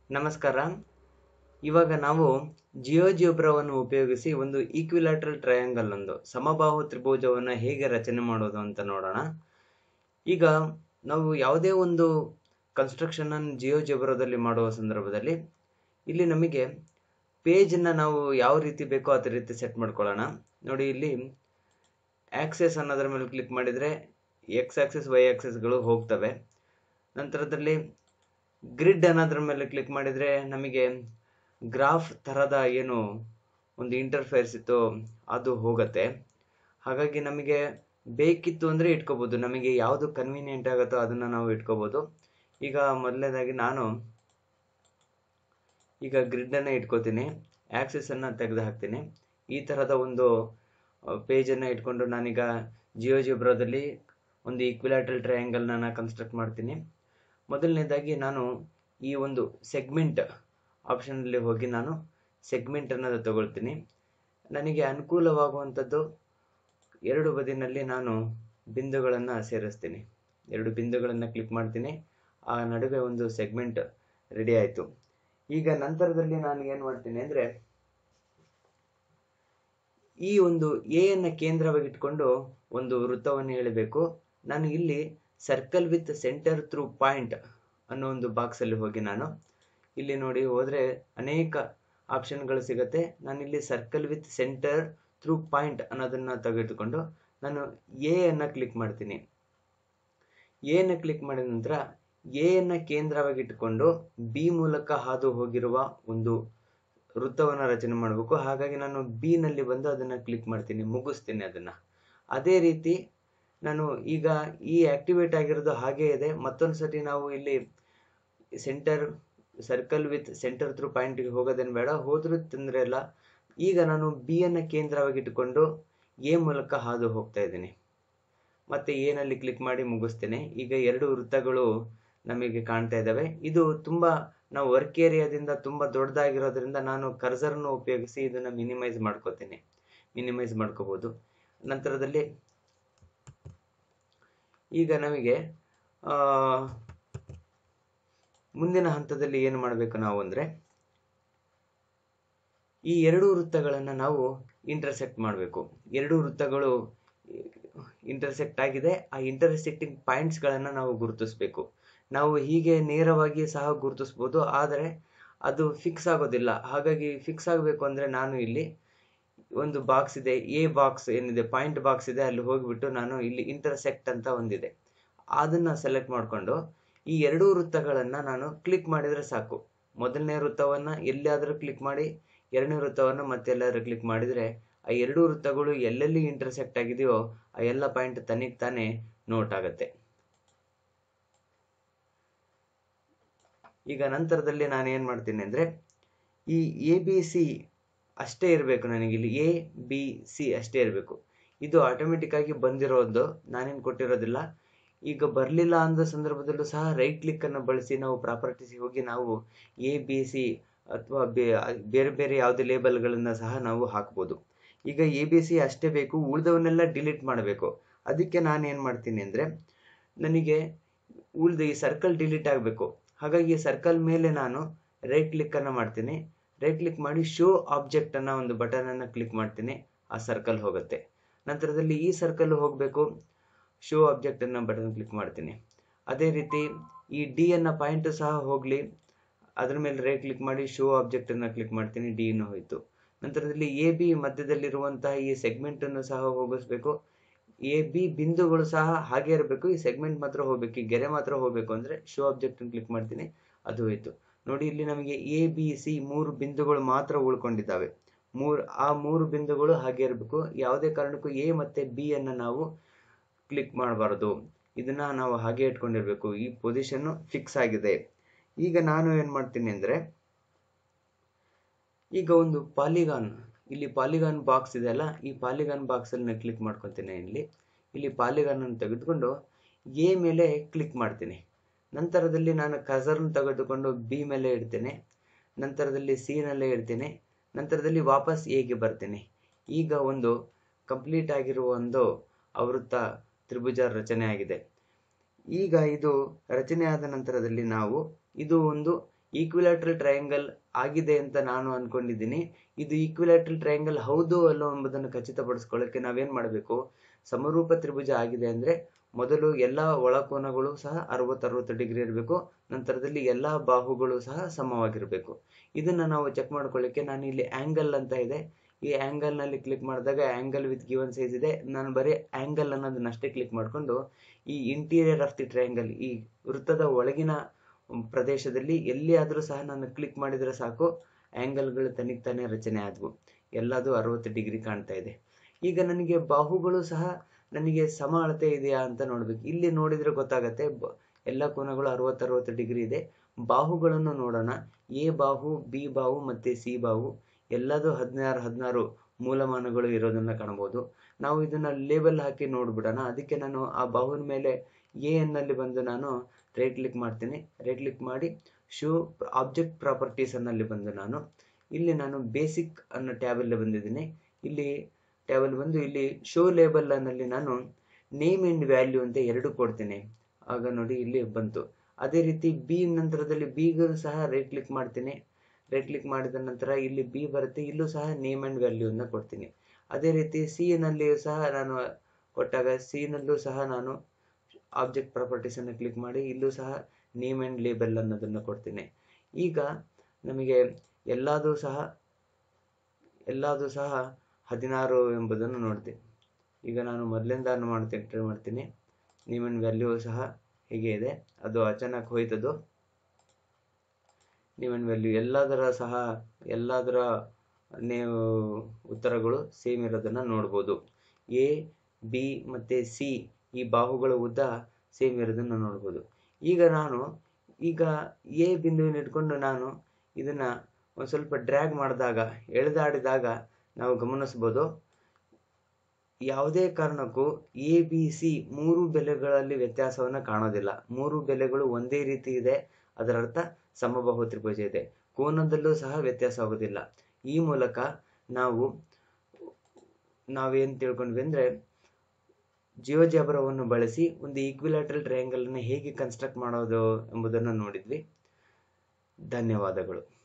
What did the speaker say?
ನಮಸ್ಕಾರ ಇವಾಗ ನಾವು ಜಿಯೋಜಿಬ್ರವನ್ನು ಉಪಯೋಗಿಸಿ ಒಂದು ಈಕ್ವಿಲ್ಯಾಟ್ರಲ್ ಟ್ರಯಾಂಗಲ್ ಒಂದು ಸಮಬಾಹು ತ್ರಿಭುಜವನ್ನು ಹೇಗೆ ರಚನೆ ಮಾಡೋದು ಅಂತ ನೋಡೋಣ ಈಗ ನಾವು ಯಾವುದೇ ಒಂದು ಕನ್ಸ್ಟ್ರಕ್ಷನ್ ಅನ್ನು ಜಿಯೋಜಿಬ್ರದಲ್ಲಿ ಮಾಡುವ ಸಂದರ್ಭದಲ್ಲಿ ಇಲ್ಲಿ ನಮಗೆ ಪೇಜನ್ನ ನಾವು ಯಾವ ರೀತಿ ಬೇಕೋ ಅದೇ ರೀತಿ ಸೆಟ್ ಮಾಡ್ಕೊಳ್ಳೋಣ ನೋಡಿ ಇಲ್ಲಿ ಆಕ್ಸೆಸ್ ಅನ್ನೋದ್ರ ಮೇಲೆ ಕ್ಲಿಕ್ ಮಾಡಿದರೆ ಎಕ್ಸ್ ಆಕ್ಸೆಸ್ ವೈ ಆಕ್ಸೆಸ್ಗಳು ಹೋಗ್ತವೆ ನಂತರದಲ್ಲಿ ಗ್ರಿಡ್ ಅನ್ನೋದ್ರ ಮೇಲೆ ಕ್ಲಿಕ್ ಮಾಡಿದರೆ ನಮಗೆ ಗ್ರಾಫ್ ಥರದ ಏನು ಒಂದು ಇಂಟರ್ಫೇರ್ಸ್ ಇತ್ತು ಅದು ಹೋಗುತ್ತೆ ಹಾಗಾಗಿ ನಮಗೆ ಬೇಕಿತ್ತು ಅಂದರೆ ಇಟ್ಕೋಬೋದು ನಮಗೆ ಯಾವುದು ಕನ್ವೀನಿಯೆಂಟ್ ಆಗುತ್ತೋ ಅದನ್ನು ನಾವು ಇಟ್ಕೋಬೋದು ಈಗ ಮೊದಲನೇದಾಗಿ ನಾನು ಈಗ ಗ್ರಿಡ್ಡನ್ನು ಇಟ್ಕೋತೀನಿ ಆ್ಯಕ್ಸೆಸನ್ನು ತೆಗೆದು ಹಾಕ್ತೀನಿ ಈ ಥರದ ಒಂದು ಪೇಜನ್ನು ಇಟ್ಕೊಂಡು ನಾನೀಗ ಜಿಯೋ ಜಿಬ್ರಾದಲ್ಲಿ ಒಂದು ಈಕ್ವಿಲ್ಯಾಟ್ರಲ್ ಟ್ರಯಾಂಗಲ್ನ ನಾನು ಕನ್ಸ್ಟ್ರಕ್ಟ್ ಮಾಡ್ತೀನಿ ಮೊದಲನೇದಾಗಿ ನಾನು ಈ ಒಂದು ಸೆಗ್ಮೆಂಟ್ ಆಪ್ಷನಲ್ಲಿ ಹೋಗಿ ನಾನು ಸೆಗ್ಮೆಂಟ್ ಅನ್ನೋದು ತಗೊಳ್ತೀನಿ ನನಗೆ ಅನುಕೂಲವಾಗುವಂಥದ್ದು ಎರಡು ಬದಿನಲ್ಲಿ ನಾನು ಬಿಂದುಗಳನ್ನು ಸೇರಿಸ್ತೀನಿ ಎರಡು ಬಿಂದುಗಳನ್ನು ಕ್ಲಿಕ್ ಮಾಡ್ತೀನಿ ಆ ನಡುವೆ ಒಂದು ಸೆಗ್ಮೆಂಟ್ ರೆಡಿ ಆಯಿತು ಈಗ ನಂತರದಲ್ಲಿ ನಾನು ಏನು ಮಾಡ್ತೀನಿ ಅಂದರೆ ಈ ಒಂದು ಎ ಅನ್ನ ಕೇಂದ್ರವಾಗಿಟ್ಕೊಂಡು ಒಂದು ವೃತ್ತವನ್ನು ಎಳಿಬೇಕು ನಾನು ಇಲ್ಲಿ circle with centre through point ಅನ್ನೋ ಒಂದು ಬಾಕ್ಸಲ್ಲಿ ಹೋಗಿ ನಾನು ಇಲ್ಲಿ ನೋಡಿ ಹೋದರೆ ಅನೇಕ ಆಪ್ಷನ್ಗಳು ಸಿಗುತ್ತೆ ನಾನಿಲ್ಲಿ circle with centre through point ಅನ್ನೋದನ್ನು ತೆಗೆದುಕೊಂಡು ನಾನು ಎ ಅನ್ನು ಕ್ಲಿಕ್ ಮಾಡ್ತೀನಿ ಎನ ಕ್ಲಿಕ್ ಮಾಡಿದ ನಂತರ ಎ ಅನ್ನ ಕೇಂದ್ರವಾಗಿಟ್ಟುಕೊಂಡು ಬಿ ಮೂಲಕ ಹಾದು ಹೋಗಿರುವ ಒಂದು ವೃತ್ತವನ್ನು ರಚನೆ ಮಾಡಬೇಕು ಹಾಗಾಗಿ ನಾನು ಬಿ ನಲ್ಲಿ ಬಂದು ಅದನ್ನು ಕ್ಲಿಕ್ ಮಾಡ್ತೀನಿ ಮುಗಿಸ್ತೀನಿ ಅದನ್ನು ಅದೇ ರೀತಿ ನಾನು ಈಗ ಈ ಆಕ್ಟಿವೇಟ್ ಆಗಿರೋದು ಹಾಗೇ ಇದೆ ಮತ್ತೊಂದು ಸತಿ ನಾವು ಇಲ್ಲಿ centre circle with centre through ಪಾಯಿಂಟ್ಗೆ ಹೋಗೋದೇನು ಬೇಡ ಹೋದ್ರೂ ತೊಂದರೆ ಇಲ್ಲ ಈಗ ನಾನು ಬಿ ಅನ್ನ ಕೇಂದ್ರವಾಗಿಟ್ಟುಕೊಂಡು ಎ ಮೂಲಕ ಹಾದು ಹೋಗ್ತಾ ಇದ್ದೀನಿ ಮತ್ತೆ ಎನಲ್ಲಿ ಕ್ಲಿಕ್ ಮಾಡಿ ಮುಗಿಸ್ತೇನೆ ಈಗ ಎರಡು ವೃತ್ತಗಳು ನಮಗೆ ಕಾಣ್ತಾ ಇದ್ದಾವೆ ಇದು ತುಂಬಾ ನಾವು ವರ್ಕ್ ಏರಿಯಾದಿಂದ ತುಂಬಾ ದೊಡ್ಡದಾಗಿರೋದ್ರಿಂದ ನಾನು ಕರ್ಸರ್ನ ಉಪಯೋಗಿಸಿ ಇದನ್ನ ಮಿನಿಮೈಸ್ ಮಾಡ್ಕೋತೀನಿ ಮಿನಿಮೈಸ್ ಮಾಡ್ಕೋಬಹುದು ನಂತರದಲ್ಲಿ ಈಗ ನಮಗೆ ಮುಂದಿನ ಹಂತದಲ್ಲಿ ಏನು ಮಾಡಬೇಕು ನಾವು ಅಂದರೆ ಈ ಎರಡು ವೃತ್ತಗಳನ್ನು ನಾವು ಇಂಟರ್ಸೆಕ್ಟ್ ಮಾಡಬೇಕು ಎರಡು ವೃತ್ತಗಳು ಇಂಟರ್ಸೆಕ್ಟ್ ಆಗಿದೆ ಆ ಇಂಟರ್ಸೆಕ್ಟಿಂಗ್ ಪಾಯಿಂಟ್ಸ್ಗಳನ್ನು ನಾವು ಗುರುತಿಸಬೇಕು ನಾವು ಹೀಗೆ ನೇರವಾಗಿ ಸಹ ಗುರುತಿಸ್ಬೋದು ಆದರೆ ಅದು ಫಿಕ್ಸ್ ಆಗೋದಿಲ್ಲ ಹಾಗಾಗಿ ಫಿಕ್ಸ್ ಆಗಬೇಕು ಅಂದರೆ ನಾನು ಇಲ್ಲಿ ಒಂದು ಬಾಕ್ಸ್ ಇದೆ ಎ ಬಾಕ್ಸ್ ಏನಿದೆ ಪಾಯಿಂಟ್ ಬಾಕ್ಸ್ ಇದೆ ಅಲ್ಲಿ ಹೋಗಿಬಿಟ್ಟು ನಾನು ಇಲ್ಲಿ ಇಂಟರ್ಸೆಕ್ಟ್ ಅಂತ ಒಂದಿದೆ ಅದನ್ನು ಸೆಲೆಕ್ಟ್ ಮಾಡಿಕೊಂಡು ಈ ಎರಡೂ ವೃತ್ತಗಳನ್ನು ನಾನು ಕ್ಲಿಕ್ ಮಾಡಿದರೆ ಸಾಕು ಮೊದಲನೇ ವೃತ್ತವನ್ನು ಎಲ್ಲಿಯಾದರೂ ಕ್ಲಿಕ್ ಮಾಡಿ ಎರಡನೇ ವೃತ್ತವನ್ನು ಮತ್ತೆಲ್ಲಾದರೂ ಕ್ಲಿಕ್ ಮಾಡಿದರೆ ಆ ಎರಡೂ ವೃತ್ತಗಳು ಎಲ್ಲೆಲ್ಲಿ ಇಂಟರ್ಸೆಕ್ಟ್ ಆಗಿದೆಯೋ ಆ ಎಲ್ಲ ಪಾಯಿಂಟ್ ತನಿಗೆ ತಾನೇ ನೋಟ್ ಆಗುತ್ತೆ ಈಗ ನಂತರದಲ್ಲಿ ನಾನು ಏನು ಮಾಡ್ತೀನಿ ಅಂದರೆ ಈ ಎ ಬಿ ಸಿ ಅಷ್ಟೇ ಇರಬೇಕು ನನಗೆ ಇಲ್ಲಿ ಎ ಬಿ ಸಿ ಅಷ್ಟೇ ಇರಬೇಕು ಇದು ಆಟೋಮೆಟಿಕ್ ಆಗಿ ಬಂದಿರೋದು ನಾನೇನು ಕೊಟ್ಟಿರೋದಿಲ್ಲ ಈಗ ಬರಲಿಲ್ಲ ಅಂದ ಸಂದರ್ಭದಲ್ಲೂ ಸಹ ರೈಟ್ ಕ್ಲಿಕ್ ಅನ್ನು ಬಳಸಿ ನಾವು ಪ್ರಾಪರ್ಟೀಸ್ ಹೋಗಿ ನಾವು ಎ ಬಿ ಸಿ ಅಥವಾ ಬೇರೆ ಬೇರೆ ಯಾವುದೇ ಲೇಬಲ್ಗಳನ್ನು ಸಹ ನಾವು ಹಾಕ್ಬೋದು ಈಗ ಎ ಬಿ ಸಿ ಅಷ್ಟೇ ಬೇಕು ಉಳಿದವನ್ನೆಲ್ಲ ಡಿಲೀಟ್ ಮಾಡಬೇಕು ಅದಕ್ಕೆ ನಾನು ಏನು ಮಾಡ್ತೀನಿ ಅಂದರೆ ನನಗೆ ಉಳಿದ ಈ ಸರ್ಕಲ್ ಡಿಲೀಟ್ ಆಗಬೇಕು ಹಾಗಾಗಿ ಸರ್ಕಲ್ ಮೇಲೆ ನಾನು ರೈಟ್ ಕ್ಲಿಕ್ಕನ್ನು ಮಾಡ್ತೀನಿ ರೈಟ್ ಕ್ಲಿಕ್ ಮಾಡಿ ಶೋ ಆಬ್ಜೆಕ್ಟ್ ಅನ್ನೋ ಒಂದು ಬಟನ್ ಅನ್ನು ಕ್ಲಿಕ್ ಮಾಡ್ತೀನಿ ಆ ಸರ್ಕಲ್ ಹೋಗುತ್ತೆ ನಂತರದಲ್ಲಿ ಈ ಸರ್ಕಲ್ ಹೋಗಬೇಕು ಶೋ ಆಬ್ಜೆಕ್ಟ್ ಅನ್ನೋ ಬಟನ್ ಕ್ಲಿಕ್ ಮಾಡ್ತೀನಿ ಅದೇ ರೀತಿ ಈ ಡಿ ಅನ್ನ ಪಾಯಿಂಟ್ ಸಹ ಹೋಗಲಿ ಅದ್ರ ಮೇಲೆ ರೈಟ್ ಕ್ಲಿಕ್ ಮಾಡಿ ಶೋ ಆಬ್ಜೆಕ್ಟ್ ಅನ್ನ ಕ್ಲಿಕ್ ಮಾಡ್ತೀನಿ ಡಿ ಅನ್ನು ಹೋಯ್ತು ನಂತರದಲ್ಲಿ ಎ ಬಿ ಮಧ್ಯದಲ್ಲಿರುವಂತಹ ಈ ಸೆಗ್ಮೆಂಟ್ ಅನ್ನು ಸಹ ಹೋಗಿಸ್ಬೇಕು ಎ ಬಿ ಬಿಂದುಗಳು ಸಹ ಹಾಗೆ ಇರಬೇಕು ಈ ಸೆಗ್ಮೆಂಟ್ ಮಾತ್ರ ಹೋಗ್ಬೇಕು ಈ ಗೆರೆ ಮಾತ್ರ ಹೋಗಬೇಕು ಅಂದ್ರೆ ಶೋ ಆಬ್ಜೆಕ್ಟ್ ಕ್ಲಿಕ್ ಮಾಡ್ತೀನಿ ಅದು ಹೋಯ್ತು ನೋಡಿ ಇಲ್ಲಿ ನಮಗೆ ಎ ಬಿ ಸಿ ಮೂರು ಬಿಂದುಗಳು ಮಾತ್ರ ಉಳ್ಕೊಂಡಿದ್ದಾವೆ ಮೂರು ಆ ಮೂರು ಬಿಂದುಗಳು ಹಾಗೆ ಇರಬೇಕು ಯಾವುದೇ ಕಾರಣಕ್ಕೂ ಎ ಮತ್ತೆ ಬಿ ಅನ್ನ ನಾವು ಕ್ಲಿಕ್ ಮಾಡಬಾರದು ಇದನ್ನ ನಾವು ಹಾಗೆ ಇಟ್ಕೊಂಡಿರ್ಬೇಕು ಈ ಪೊಸಿಷನ್ ಫಿಕ್ಸ್ ಆಗಿದೆ ಈಗ ನಾನು ಏನ್ ಮಾಡ್ತೀನಿ ಅಂದ್ರೆ ಈಗ ಒಂದು ಪಾಲಿಗಾನ್ ಇಲ್ಲಿ ಪಾಲಿಗಾನ್ ಬಾಕ್ಸ್ ಇದೆ ಅಲ್ಲ ಈ ಪಾಲಿಗಾನ್ ಬಾಕ್ಸ್ ಅಲ್ಲಿ ನಾನು ಕ್ಲಿಕ್ ಮಾಡ್ಕೊತೀನಿ ಇಲ್ಲಿ ಇಲ್ಲಿ ಪಾಲಿಗಾನ್ ಅನ್ನು ತೆಗೆದುಕೊಂಡು ಎ ಮೇಲೆ ಕ್ಲಿಕ್ ಮಾಡ್ತೀನಿ ನಂತರದಲ್ಲಿ ನಾನು ಕಸರ್ನ ತೆಗೆದುಕೊಂಡು ಬಿ ಮೇಲೆ ಇಡ್ತೇನೆ ನಂತರದಲ್ಲಿ ಸಿ ನಲ್ಲೇ ಇಡ್ತೇನೆ ನಂತರದಲ್ಲಿ ವಾಪಸ್ ಎಗೆ ಬರ್ತೀನಿ ಈಗ ಒಂದು ಕಂಪ್ಲೀಟ್ ಆಗಿರುವ ಒಂದು ಆವೃತ್ತ ತ್ರಿಭುಜ ರಚನೆ ಆಗಿದೆ ಈಗ ಇದು ರಚನೆ ಆದ ನಂತರದಲ್ಲಿ ನಾವು ಇದು ಒಂದು ಈಕ್ವಿಲಾಟ್ರಲ್ ಟ್ರಯಾಂಗಲ್ ಆಗಿದೆ ಅಂತ ನಾನು ಅನ್ಕೊಂಡಿದ್ದೀನಿ ಇದು ಈಕ್ವಿಲಾಟ್ರಲ್ ಟ್ರಯಾಂಗಲ್ ಹೌದು ಅಲ್ಲೋ ಎಂಬುದನ್ನು ಖಚಿತಪಡಿಸ್ಕೊಳ್ಳೋಕೆ ನಾವೇನ್ ಮಾಡಬೇಕು ಸಮರೂಪ ತ್ರಿಭುಜ ಆಗಿದೆ ಅಂದ್ರೆ ಮೊದಲು ಎಲ್ಲಾ ಒಳಕೋನಗಳು ಸಹ ಅರವತ್ತರವತ್ತು ಡಿಗ್ರಿ ಇರಬೇಕು ನಂತರದಲ್ಲಿ ಎಲ್ಲಾ ಬಾಹುಗಳು ಸಹ ಸಮವಾಗಿರಬೇಕು ಇದನ್ನ ನಾವು ಚೆಕ್ ಮಾಡ್ಕೊಳ್ಳಿಕ್ಕೆ ನಾನು ಇಲ್ಲಿ ಆಂಗಲ್ ಅಂತ ಇದೆ ಈ ಆಂಗಲ್ ನಲ್ಲಿ ಕ್ಲಿಕ್ ಮಾಡಿದಾಗ ಆಂಗಲ್ ವಿತ್ ಗಿವನ್ ಸೈಜ್ ಇದೆ ನಾನು ಬರೀ ಆಂಗಲ್ ಅನ್ನೋದನ್ನಷ್ಟೇ ಕ್ಲಿಕ್ ಮಾಡಿಕೊಂಡು ಈ ಇಂಟೀರಿಯರ್ ಆಫ್ ದಿ ಟ್ರಯಾಂಗಲ್ ಈ ವೃತ್ತದ ಒಳಗಿನ ಪ್ರದೇಶದಲ್ಲಿ ಎಲ್ಲಿಯಾದರೂ ಸಹ ನಾನು ಕ್ಲಿಕ್ ಮಾಡಿದ್ರೆ ಸಾಕು ಆಂಗಲ್ಗಳು ತನಿಗ್ ತಾನೇ ರಚನೆ ಆದವು ಎಲ್ಲದೂ ಅರವತ್ತು ಡಿಗ್ರಿ ಕಾಣ್ತಾ ಇದೆ ಈಗ ನನಗೆ ಬಾಹುಗಳು ಸಹ ನನಗೆ ಸಮ ಅಳತೆ ಇದೆಯಾ ಅಂತ ನೋಡ್ಬೇಕು ಇಲ್ಲಿ ನೋಡಿದ್ರೆ ಗೊತ್ತಾಗತ್ತೆ ಎಲ್ಲ ಕೋನಗಳು ಅರವತ್ತರವತ್ತು ಡಿಗ್ರಿ ಇದೆ ಬಾಹುಗಳನ್ನು ನೋಡೋಣ ಎ ಬಾಹು ಬಿ ಬಾಹು ಮತ್ತೆ ಸಿ ಬಾಹು ಎಲ್ಲದೂ ಹದಿನಾರು ಹದಿನಾರು ಮೂಲಮಾನಗಳು ಇರೋದನ್ನ ಕಾಣಬಹುದು ನಾವು ಇದನ್ನ ಲೇಬಲ್ ಹಾಕಿ ನೋಡ್ಬಿಡೋಣ ಅದಕ್ಕೆ ನಾನು ಆ ಬಾಹುವಿನ ಮೇಲೆ ಎ ಎನ್ನಲ್ಲಿ ಬಂದು ನಾನು ರೈಟ್ ಕ್ಲಿಕ್ ಮಾಡ್ತೀನಿ ರೈಟ್ ಕ್ಲಿಕ್ ಮಾಡಿ ಶೋ ಆಬ್ಜೆಕ್ಟ್ ಪ್ರಾಪರ್ಟೀಸ್ ಅನ್ನಲ್ಲಿ ಬಂದು ನಾನು ಇಲ್ಲಿ ನಾನು ಬೇಸಿಕ್ ಅನ್ನೋ ಟ್ಯಾಬಲ್ಲಿ ಬಂದಿದ್ದೀನಿ ಇಲ್ಲಿ ಟ್ಯಾಬಲ್ ಬಂದು ಇಲ್ಲಿ ಶೋ ಲೇಬಲ್ ಅನ್ನಲ್ಲಿ ನಾನು ನೇಮ್ ಅಂಡ್ ವ್ಯಾಲ್ಯೂ ಅಂತ ಎರಡು ಕೊಡ್ತೀನಿ ಆಗ ನೋಡಿ ಇಲ್ಲಿ ಬಂತು ಅದೇ ರೀತಿ ಬಿ ನಂತರದಲ್ಲಿ ಬಿಗೂ ಸಹ ರೈಟ್ ಕ್ಲಿಕ್ ಮಾಡ್ತೀನಿ ರೈಟ್ ಕ್ಲಿಕ್ ಮಾಡಿದ ನಂತರ ಇಲ್ಲಿ ಬಿ ಬರುತ್ತೆ ಇಲ್ಲೂ ಸಹ ನೇಮ್ ಅಂಡ್ ವ್ಯಾಲ್ಯೂ ಅನ್ನ ಕೊಡ್ತೀನಿ ಅದೇ ರೀತಿ ಸಿ ನಲ್ಲಿಯೂ ಸಹ ನಾನು ಕೊಟ್ಟಾಗ ಸಿ ನಲ್ಲೂ ಸಹ ನಾನು ಆಬ್ಜೆಕ್ಟ್ ಪ್ರಾಪರ್ಟೀಸ್ ಅನ್ನು ಕ್ಲಿಕ್ ಮಾಡಿ ಇಲ್ಲೂ ಸಹ ನೇಮ್ ಅಂಡ್ ಲೇಬಲ್ ಅನ್ನೋದನ್ನು ಕೊಡ್ತೀನಿ ಈಗ ನಮಗೆ ಎಲ್ಲದೂ ಸಹ ಎಲ್ಲದೂ ಸಹ ಹದಿನಾರು ಎಂಬುದನ್ನು ನೋಡ್ತೀನಿ ಈಗ ನಾನು ಮೊದಲಿಂದ ಮಾಡ್ತೀನಿ ಟ್ರೈ ಮಾಡ್ತೀನಿ ನೇಮ್ ಅಂಡ್ ವ್ಯಾಲ್ಯೂ ಸಹ ಹೀಗೆ ಇದೆ ಅದು ಅಚಾನಕ್ ಹೋಯ್ತದು ನೇಮ್ ಅಂಡ್ ವ್ಯಾಲ್ಯೂ ಎಲ್ಲದರ ಸಹ ಎಲ್ಲದರ ನೀವು ಉತ್ತರಗಳು ಸೇಮ್ ಇರೋದನ್ನ ನೋಡ್ಬೋದು ಎ ಬಿ ಮತ್ತೆ ಸಿ ಈ ಬಾಹುಗಳ ಉದ್ದ ಸೇಮ್ ಇರೋದನ್ನ ನೋಡ್ಬೋದು ಈಗ ನಾನು ಈಗ ಎ ಬಿಂದುವಿನ ಇಟ್ಕೊಂಡು ನಾನು ಇದನ್ನ ಒಂದು ಸ್ವಲ್ಪ ಡ್ರ್ಯಾಗ್ ಮಾಡಿದಾಗ ಎಳೆದಾಡಿದಾಗ ನಾವು ಗಮನಿಸ್ಬೋದು ಯಾವುದೇ ಕಾರಣಕ್ಕೂ ಎ ಬಿ ಸಿ ಮೂರು ಬೆಲೆಗಳಲ್ಲಿ ವ್ಯತ್ಯಾಸವನ್ನ ಕಾಣೋದಿಲ್ಲ ಮೂರು ಬೆಲೆಗಳು ಒಂದೇ ರೀತಿ ಇದೆ ಅದರರ್ಥ ಸಮಬಾಹು ತ್ರಿಭುಜ ಇದೆ ಕೋನದಲ್ಲೂ ಸಹ ವ್ಯತ್ಯಾಸ ಆಗೋದಿಲ್ಲ ಈ ಮೂಲಕ ನಾವು ನಾವೇನ್ ತಿಳ್ಕೊಂಡ್ವಿ ಅಂದ್ರೆ ಜಿಯೋಜಾಬ್ರವನ್ನು ಬಳಸಿ ಒಂದು ಈಕ್ವಿಲಾಟ್ರಲ್ ಟ್ರಯಾಂಗಲ್ ಅನ್ನು ಹೇಗೆ ಕನ್ಸ್ಟ್ರಕ್ಟ್ ಮಾಡೋದು ಎಂಬುದನ್ನು ನೋಡಿದ್ವಿ ಧನ್ಯವಾದಗಳು